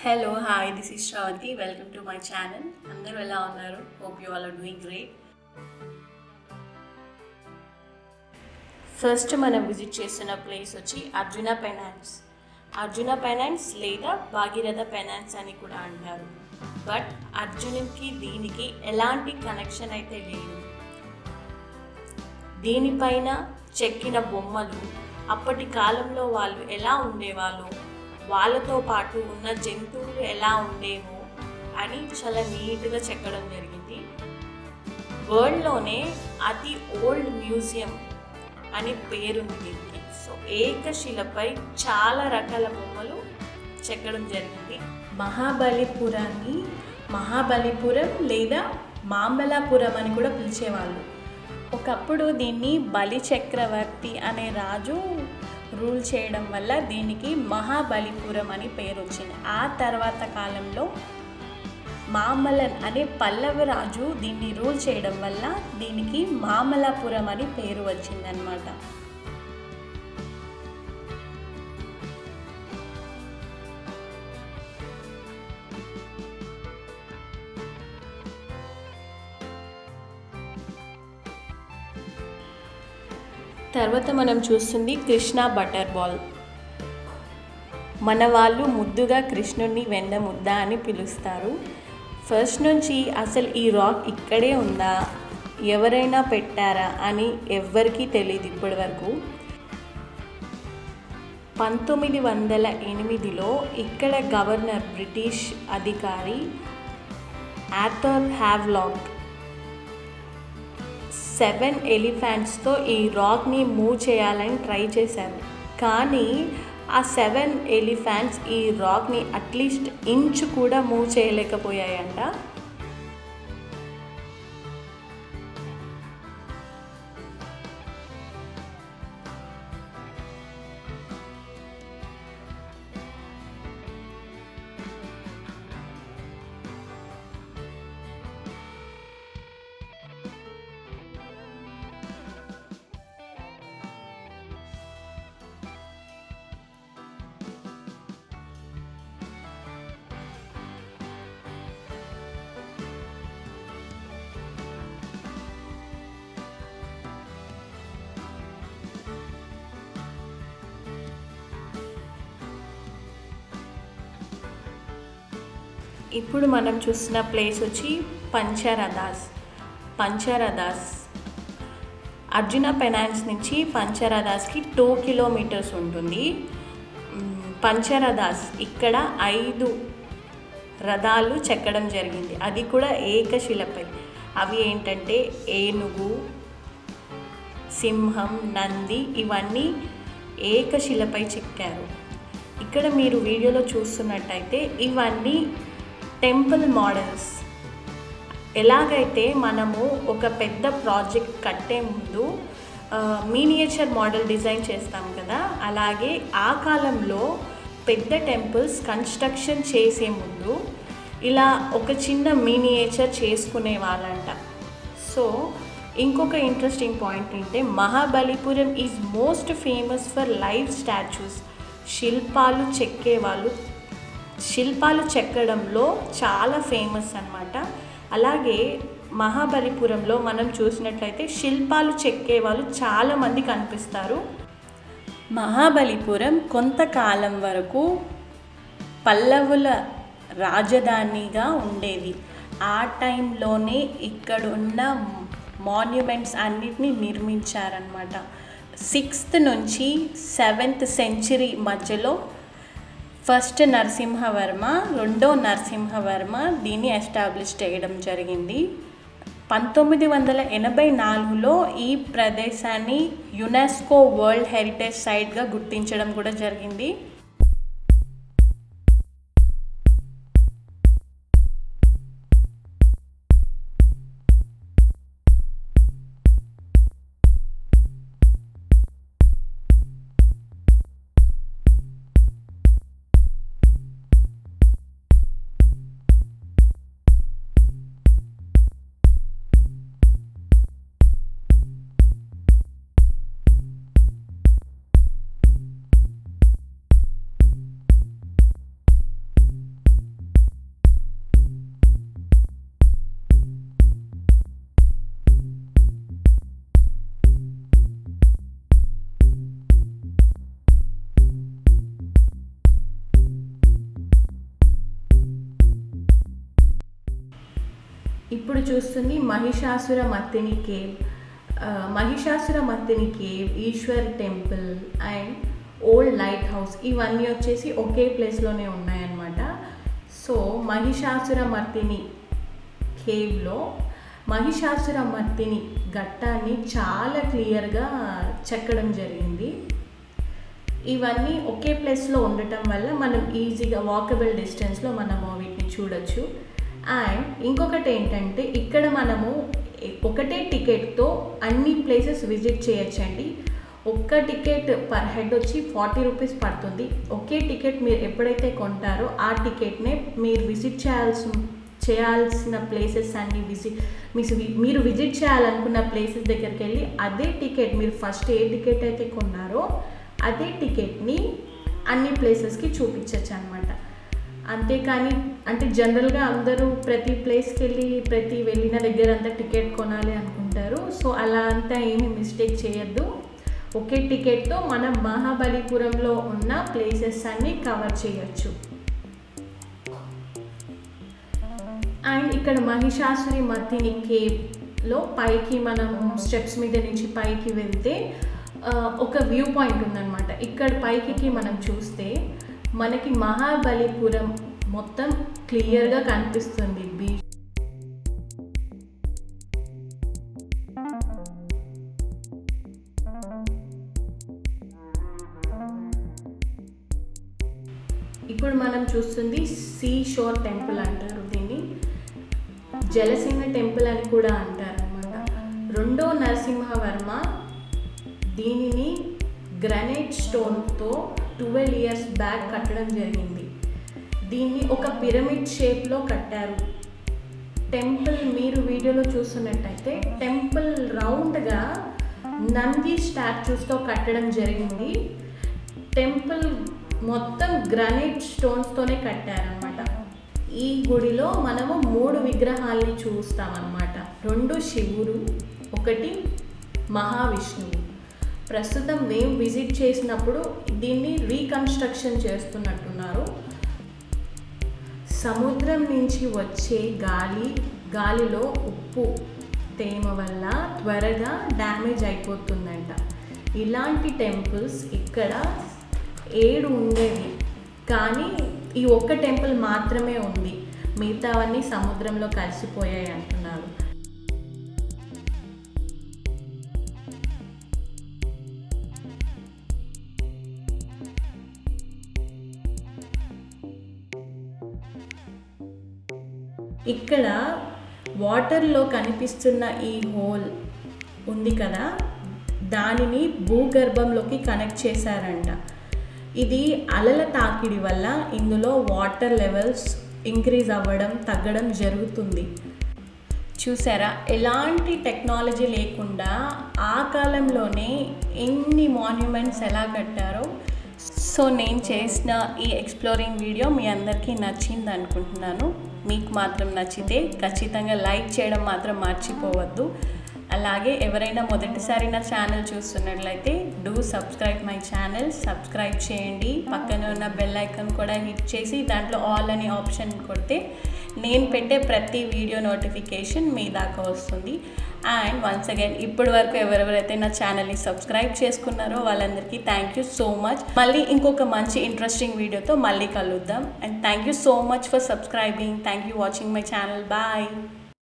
hello hi this is Sravanthi welcome to my channel అందరూ ఎలా ఉన్నారు hope you all are doing great first మనం visit చేస్తున్న place వచ్చి అర్జున పెనాన్స్ అర్జున పెనాన్స్ లేదా భాగీరథ పెనాన్స్ అని కూడా అంటారు బట్ అర్జునునికి దీనికి ఎలాంటి కనెక్షన్ అయితే లేదు దీనిపైన చెక్కిన బొమ్మలు అప్పటి కాలంలో వాళ్ళు ఎలా ఉండేవాళ్ళు వాళ్ళతో పాటు ఉన్న జంతువులు ఎలా ఉండేవో అని చాలా నీట్గా చెక్కడం జరిగింది వరల్డ్లోనే అతి ఓల్డ్ మ్యూజియం అని పేరుంది దీనికి సో ఏకశిలపై చాలా రకాల బొమ్మలు చెక్కడం జరిగింది మహాబలిపురాన్ని మహాబలిపురం లేదా మాంబలాపురం అని కూడా పిలిచేవాళ్ళు ఒకప్పుడు దీన్ని బలి చక్రవర్తి అనే రాజు రూల్ చేయడం వల్ల దీనికి మహాబలిపురం అని పేరు వచ్చింది ఆ తర్వాత కాలంలో మామలన్ అనే పల్లవ రాజు దీన్ని రూల్ చేయడం వల్ల దీనికి మామలాపురం అని పేరు వచ్చిందనమాట తర్వాత మనం చూస్తుంది కృష్ణ బటర్ బాల్ మన వాళ్ళు ముద్దుగా కృష్ణుడిని వెన్న ముద్ద అని పిలుస్తారు ఫస్ట్ నుంచి అసలు ఈ రాక్ ఇక్కడే ఉందా ఎవరైనా పెట్టారా అని ఎవ్వరికీ తెలియదు ఇప్పటి వరకు పంతొమ్మిది వందల ఎనిమిదిలో ఇక్కడ గవర్నర్ బ్రిటిష్ అధికారి ఆథర్ హ్యావ్లాక్ సెవెన్ ఎలిఫెంట్స్తో ఈ రాక్ని మూవ్ చేయాలని ట్రై చేశారు కానీ ఆ సెవెన్ ఎలిఫెంట్స్ ఈ రాక్ని అట్లీస్ట్ ఇంచ్ కూడా మూవ్ చేయలేకపోయాయంట ఇప్పుడు మనం చూస్తున్న ప్లేస్ వచ్చి పంచరదాస్ పంచరదాస్ అర్జున పెనాన్స్ నుంచి పంచరదాస్కి టూ కిలోమీటర్స్ ఉంటుంది మ్, పంచరదాస్ ఇక్కడ ఐదు రథాలు చెక్కడం జరిగింది అది కూడా ఏకశిలపై అవి ఏంటంటే ఏనుగు సింహం నంది ఇవన్నీ ఏకశిలపై చెక్కారు ఇక్కడ మీరు వీడియోలో చూస్తున్నట్టయితే ఇవన్నీ టెంపుల్ మోడల్స్ ఎలాగైతే మనము ఒక పెద్ద ప్రాజెక్ట్ కట్టే ముందు మీనియేచర్ మోడల్ డిజైన్ చేస్తాం కదా అలాగే ఆ కాలంలో పెద్ద టెంపుల్స్ కన్స్ట్రక్షన్ చేసే ముందు ఇలా ఒక చిన్న మీనియేచర్ చేసుకునే వాళ్ళంట సో ఇంకొక ఇంట్రెస్టింగ్ పాయింట్ ఏంటంటే Mahabalipuram is most famous for live statues శిల్పాలు చెక్కే వాళ్ళు శిల్పాలు చెక్కడంలో చాలా ఫేమస్ అన్నమాట అలాగే మహాబలిపురంలో మనం చూసినట్లయితే శిల్పాలు చెక్కే వాళ్ళు చాలామంది కనిపిస్తారు మహాబలిపురం కొంతకాలం వరకు పల్లవుల రాజధానిగా ఉండేది ఆ టైంలోనే ఇక్కడున్న మాన్యుమెంట్స్ అన్నిటినీ నిర్మించారనమాట సిక్స్త్ నుంచి సెవెంత్ సెంచరీ మధ్యలో ఫస్ట్ నరసింహవర్మ రెండో నరసింహవర్మ దీన్ని ఎస్టాబ్లిష్ చేయడం జరిగింది పంతొమ్మిది వందల ఎనభై నాలుగులో ఈ ప్రదేశాన్ని యునెస్కో వరల్డ్ హెరిటేజ్ సైట్గా గుర్తించడం కూడా జరిగింది ఇప్పుడు చూస్తుంది మహిషాసుర మర్తిని కేవ్ ఆ, Mahishasura Mardini cave Eshwar temple and old lighthouse ఇవన్నీ వచ్చేసి ఒకే ప్లేస్లోనే ఉన్నాయన్నమాట సో మహిషాసుర మర్తిని కేవ్లో మహిషాసుర మర్తిని ఘట్టాన్ని చాలా క్లియర్గా చెక్కడం జరిగింది ఇవన్నీ ఒకే ప్లేస్లో ఉండటం వల్ల మనం ఈజీగా వాకబుల్ డిస్టెన్స్లో మనము వీటిని చూడొచ్చు అండ్ ఇంకొకటి ఏంటంటే ఇక్కడ మనము ఒకటే టికెట్తో అన్ని ప్లేసెస్ విజిట్ చేయొచ్చండి ఒక్క టికెట్ పర్ హెడ్ వచ్చి ఫార్టీ రూపీస్ పడుతుంది ఒకే టికెట్ మీరు ఎప్పుడైతే కొంటారో ఆ టికెట్నే మీరు విజిట్ చేయాల్సి చేయాల్సిన ప్లేసెస్ అన్ని విజిట్ మీరు విజిట్ చేయాలనుకున్న ప్లేసెస్ దగ్గరికి వెళ్ళి అదే టికెట్ మీరు ఫస్ట్ ఏ టికెట్ అయితే కొన్నారో అదే టికెట్ని అన్ని ప్లేసెస్కి చూపించవచ్చు అనమాట అంతేకాని అంటే జనరల్గా అందరూ ప్రతి ప్లేస్కి వెళ్ళి ప్రతి వెళ్ళిన దగ్గర అంతా టికెట్ కొనాలి అనుకుంటారు సో అలా అంతా ఏమీ మిస్టేక్ చేయొద్దు ఒకే టికెట్తో మనం మహాబలిపురంలో ఉన్న ప్లేసెస్ అన్ని కవర్ చేయొచ్చు అండ్ ఇక్కడ మహిషాసురి మర్తిని కేవ్లో పైకి మనం స్టెప్స్ మీద నుంచి పైకి వెళ్తే ఆ, ఒక వ్యూ పాయింట్ ఉందన్నమాట ఇక్కడ పైకి మనం చూస్తే మనకి మహాబలిపురం మొత్తం క్లియర్గా కనిపిస్తుంది బీచ్ ఇప్పుడు మనం చూస్తుంది సీ షోర్ టెంపుల్ అంటారు దీన్ని జలసింహ టెంపుల్ అని కూడా అంటారు అనమాట రెండో నరసింహవర్మ దీనిని గ్రనైట్ స్టోన్తో ట్వెల్వ్ ఇయర్స్ బ్యాక్ కట్టడం జరిగింది దీన్ని ఒక పిరమిడ్ షేప్లో కట్టారు టెంపుల్ మీరు వీడియోలో చూస్తున్నట్టయితే టెంపుల్ రౌండ్గా నంది స్టాచ్యూస్తో కట్టడం జరిగింది టెంపుల్ మొత్తం గ్రానైట్ స్టోన్స్తోనే కట్టారనమాట ఈ గుడిలో మనము మూడు విగ్రహాల్ని చూస్తామన్నమాట రెండు శివుడు ఒకటి మహావిష్ణువు ప్రస్తుతం మేము విజిట్ చేసినప్పుడు దీన్ని రీకన్స్ట్రక్షన్ చేస్తున్నట్టున్నారు సముద్రం నుంచి వచ్చే గాలి గాలిలో ఉప్పు తేమ వల్ల త్వరగా డ్యామేజ్ అయిపోతుందంట ఇలాంటి టెంపుల్స్ ఇక్కడ ఏడు ఉండేవి కానీ ఈ ఒక్క టెంపుల్ మాత్రమే ఉంది మిగతావన్నీ సముద్రంలో కలిసిపోయాయి అంటున్నారు ఇక్కడ వాటర్లో కనిపిస్తున్న ఈ హోల్ ఉంది కదా దానిని భూగర్భంలోకి కనెక్ట్ చేశారంట ఇది అలల తాకిడి వల్ల ఇందులో వాటర్ లెవెల్స్ ఇంక్రీజ్ అవ్వడం తగ్గడం జరుగుతుంది చూసారా ఎలాంటి టెక్నాలజీ లేకుండా ఆ కాలంలోనే ఎన్ని మాన్యుమెంట్స్ ఎలా కట్టారో సో నేను చేసిన ఈ ఎక్స్ప్లోరింగ్ వీడియో మీ అందరికీ నచ్చింది అనుకుంటున్నాను మీకు మాత్రం నచ్చితే ఖచ్చితంగా లైక్ చేయడం మాత్రం మర్చిపోవద్దు అలాగే ఎవరైనా మొదటిసారి నా ఛానల్ చూస్తున్నట్లయితే do subscribe my channel subscribe చేయండి పక్కన ఉన్న బెల్ ఐకాన్ కూడా హిట్ చేసి దాంట్లో ఆల్ అనే ఆప్షన్ కొడితే నేను పెట్టే ప్రతి వీడియో నోటిఫికేషన్ మీ దాకా వస్తుంది అండ్ వన్స్ అగైన్ ఇప్పటి వరకు ఎవరెవరైతే నా ఛానల్ని సబ్స్క్రైబ్ చేసుకున్నారో వాళ్ళందరికీ థ్యాంక్ యూ సో మచ్ మళ్ళీ ఇంకొక మంచి ఇంట్రెస్టింగ్ వీడియోతో మళ్ళీ కలుద్దాం and thank you so much for subscribing thank you watching my channel bye